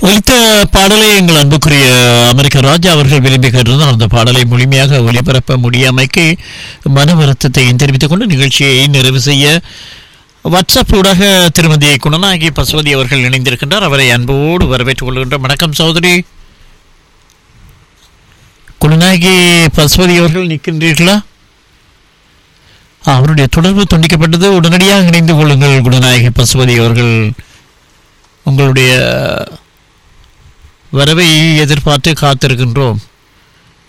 ஒலித்த பாடலை எங்கள் அன்புக்குரிய அமெரிக்க ராஜா அவர்கள் விரும்பி கேட்டிருந்தார் அந்த பாடலை முழுமையாக ஒளிபரப்ப முடியாமைக்கு மன வருத்தத்தையும் தெரிவித்துக் கொண்டு நிகழ்ச்சியை நிறைவு செய்ய வாட்ஸ்அப் ஊடாக திருமதி குணநாயகி பசுவதி அவர்கள் இணைந்திருக்கின்றார் அவரை அன்போடு வரவேற்றுக் கொள்கின்ற வணக்கம் சகோதரி குணநாயகி பசுவதி அவர்கள் நிற்கின்றீர்களா அவருடைய தொடர்பு துண்டிக்கப்பட்டது உடனடியாக இணைந்து கொள்ளுங்கள் குணநாயகி பசுபதி அவர்கள் உங்களுடைய வரவை எதிர்பார்த்து காத்திருக்கின்றோம்